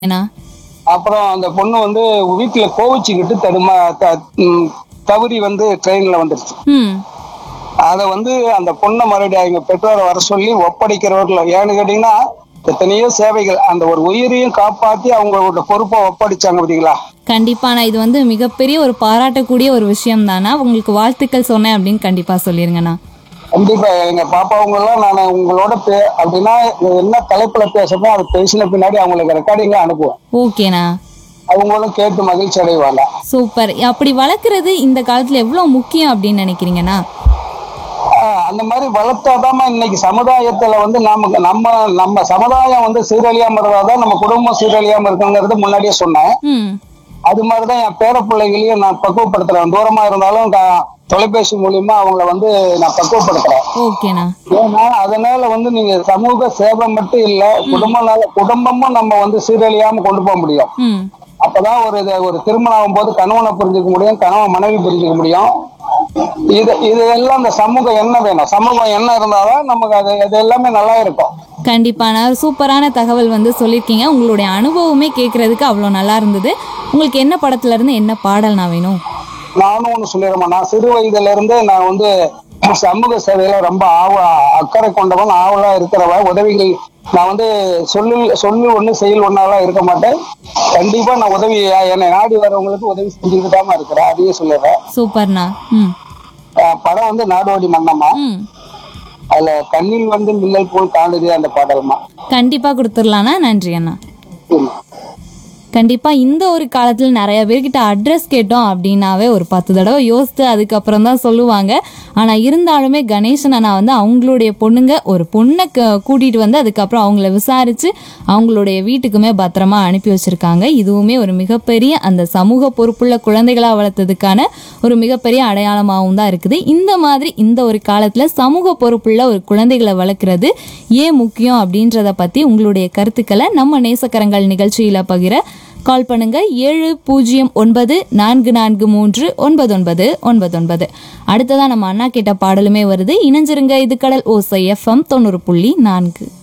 ஏன்னா அப்புறம் அந்த பொண்ணு வந்து வீட்டுல கோவிச்சுக்கிட்டு தடுமா த- ம், தவறி வந்து ட்ரெயின்ல வந்துருச்சு ம் அதை வந்து அந்த பொண்ணை மறுபடியும் அவங்க பெற்றோரை வர சொல்லி ஒப்படைக்கிறவர்கள் ஏன்னு கேட்டீங்கன்னா எத்தனையோ சேவைகள் அந்த ஒரு உயிரையும் காப்பாத்தி அவங்களோட பொறுப்பை ஒப்படைச்சாங்க பார்த்தீங்களா கண்டிப்பா நான் இது வந்து மிகப்பெரிய ஒரு பாராட்டக்கூடிய ஒரு விஷயம் தானா உங்களுக்கு வாழ்த்துக்கள் சொன்னேன் அப்படின்னு கண்டிப்பா சொல்லிருங்கண்ணா கண்டிப்பா எங்க பாப்பாவங்க எல்லாம் நான் உங்களோட பே அப்படின்னா என்ன தலைப்புல பேசணுமோ அது பேசின பின்னாடி அவங்களுக்கு ரெக்கார்டிங்க அனுப்புவேன் ஓகேண்ணா அவங்களும் கேட்டு மகிழ்ச்சி அடைவாங்க சூப்பர் அப்படி வளர்க்குறது இந்த காலத்துல எவ்வளவு முக்கியம் அப்படின்னு நினைக்கிறீங்கண்ணா ஆஹ் அந்த மாதிரி வளர்த்தாதாம இன்னைக்கு சமுதாயத்துல வந்து நமக்கு நம்ம நம்ம சமுதாயம் வந்து சீரழியாம இருந்தாதான் நம்ம குடும்பம் சீரழியாம இருக்குங்கிறது முன்னாடியே சொன்னேன் ம் அது மாதிரிதான் என் பேர பிள்ளைகளையும் நான் பக்குவப்படுத்துறேன் தூரமா இருந்தாலும் க- தொலைபேசி மூலியமா அவங்கள வந்து நான் பக்குவப்படுத்துறேன் ஓகேண்ணா ஏன்னா அதனால வந்து நீங்க சமூக சேவை மட்டும் இல்ல குடும்ப நல குடும்பமும் நம்ம வந்து சீரழியாம கொண்டு போக முடியும் ம் அப்பதான் ஒரு இது- ஒரு திருமணம் ஆகும்போது கணவனை புரிஞ்சுக்க முடியும் கணவன் மனைவி புரிஞ்சுக்க முடியும் இது இது எல்லாம் இந்த சமூகம் என்ன வேணும் சமூகம் என்ன இருந்தாதான் நமக்கு அது இது எல்லாமே நல்லா இருக்கும் கண்டிப்பாண்ணா சூப்பரான தகவல் வந்து சொல்லியிருக்கீங்க உங்களுடைய அனுபவமே கேட்கறதுக்கு அவ்வளோ நல்லா இருந்தது உங்களுக்கு என்ன படத்துல இருந்து என்ன பாடல்னா வேணும் நானும் ஒண்ணு சொல்லிடுறேன் நான் சிறு வயதுல இருந்தே நான் வந்து சமூக சேவையில ரொம்ப ஆவ அக்கறை கொண்டவன் ஆவலா இருக்கிறவன் உதவிகள் நான் வந்து சொல்லு சொல்லு ஒண்ணு செயல் ஒன்னாலாம் இருக்க மாட்டேன் கண்டிப்பா நான் உதவி என்னை நாடி வரவங்களுக்கு உதவி செஞ்சுக்கிட்டு தான் இருக்கிறேன் அதையே சொல்லிடுறேன் சூப்பர்ண்ணா ம் அஹ் படம் வந்து நாடோடி மன்னம்மா ம் அதுல கண்ணில் வந்து மின்னல் போல் காணுது அந்த பாடல்மா கண்டிப்பாக கொடுத்துடலாண்ணா நன்றி அண்ணா ம். கண்டிப்பாக இந்த ஒரு காலத்தில் நிறைய பேர்கிட்ட அட்ரஸ் கேட்டோம் அப்படின்னாவே ஒரு பத்து தடவை யோசித்து அதுக்கப்புறம் தான் சொல்லுவாங்க ஆனால் இருந்தாலுமே கணேசன் அண்ணா வந்து அவங்களுடைய பொண்ணுங்க ஒரு பொண்ணை க கூட்டிகிட்டு வந்து அதுக்கப்புறம் அவங்கள விசாரித்து அவங்களுடைய வீட்டுக்குமே பத்திரமா அனுப்பி வச்சுருக்காங்க இதுவுமே ஒரு மிகப்பெரிய அந்த சமூக பொறுப்புள்ள குழந்தைகளாக வளர்த்ததுக்கான ஒரு மிகப்பெரிய அடையாளமாகவும் தான் இருக்குது இந்த மாதிரி இந்த ஒரு காலத்தில் சமூக பொறுப்புள்ள ஒரு குழந்தைகளை வளர்க்குறது ஏன் முக்கியம் அப்படின்றத பற்றி உங்களுடைய கருத்துக்களை நம்ம நேசக்கரங்கள் நிகழ்ச்சியில் பகிர கால் பண்ணுங்க ஏழு பூஜ்ஜியம் ஒன்பது நான்கு நான்கு மூன்று ஒன்பது ஒன்பது ஒன்பது ஒன்பது அடுத்ததான் நம்ம அண்ணா கேட்ட பாடலுமே வருது இணைஞ்சிருங்க இது கடல் ஓசை எஃப்எம் தொண்ணூறு புள்ளி நான்கு